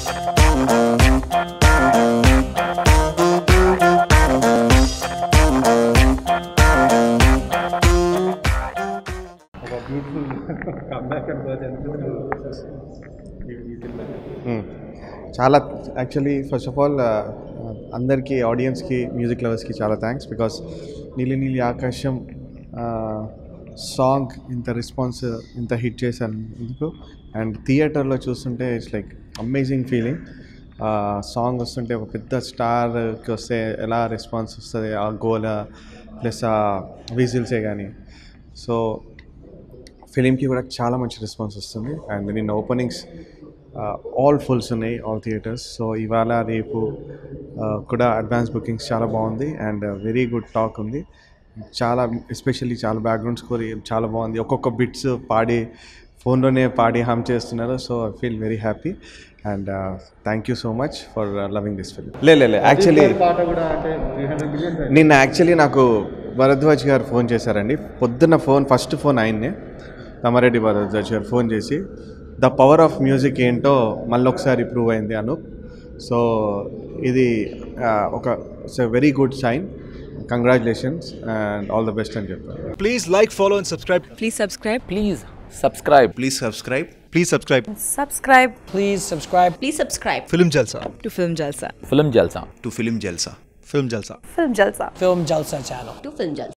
ఒక beautiful comeback అనుకోవచ్చు ఎందుకంటే ఈ సినిమా మ్మ్. చాలా యాక్చువల్లీ ఫస్ట్ ఆఫ్ ఆల్ అందరికీ ఆడియన్స్కి మ్యూజిక్ లవర్స్కి చాలా థ్యాంక్స్ బికాస్ నీలి నీలి ఆకాశం సాంగ్ ఇంత రెస్పాన్స్ ఇంత హిట్ చేశాను ఎందుకు అండ్ థియేటర్లో చూస్తుంటే it's like amazing feeling song వస్తుంటే ఒక పెద్ద స్టార్కి వస్తే ఎలా రెస్పాన్స్ వస్తుంది ఆ గోల ప్లస్ ఆ విజిల్సే కానీ సో ఫిలింకి కూడా చాలా మంచి రెస్పాన్స్ వస్తుంది అండ్ నిన్న ఓపెనింగ్స్ ఆల్ ఫుల్స్ ఉన్నాయి ఆల్ థియేటర్స్ సో ఇవాళ రేపు uh, కూడా అడ్వాన్స్ బుకింగ్స్ చాలా బాగుంది అండ్ వెరీ గుడ్ టాక్ ఉంది చాలా ఎస్పెషల్లీ చాలా బ్యాక్గ్రౌండ్ స్కోర్ చాలా బాగుంది ఒక్కొక్క బిట్స్ పాడి ఫోన్లోనే పాడి హమ్ చేస్తున్నారు so I feel very happy and thank you so much for loving this film లే లే యాక్చువల్లీ పాట కూడా అంటే త్రీ హండ్రెడ్ మిలియన్స్ నిన్న యాక్చువల్లీ నాకు భరద్వాజ్ గారు ఫోన్ చేశారండి పొద్దున్న ఫోన్ ఫస్ట్ ఫోన్ ఆయన్నే తమారెడ్డి భరద్వాజ్ గారు ఫోన్ చేసి ద పవర్ ఆఫ్ మ్యూజిక్ ఏంటో మళ్ళీ ఒకసారి ప్రూవ్ అయింది అను సో ఇది ఆ, ఒక it's very good sign congratulations and all the best అని చెప్పారు Please like, follow, and subscribe. Please subscribe. Please subscribe. Please subscribe. Please subscribe. Subscribe Please subscribe Please subscribe Film Jalsa. to Film Jalsa. Film Jalsa. To Film Jalsa. Film Jalsa. Film Jalsa. Film Jalsa channel. To Film Jalsa.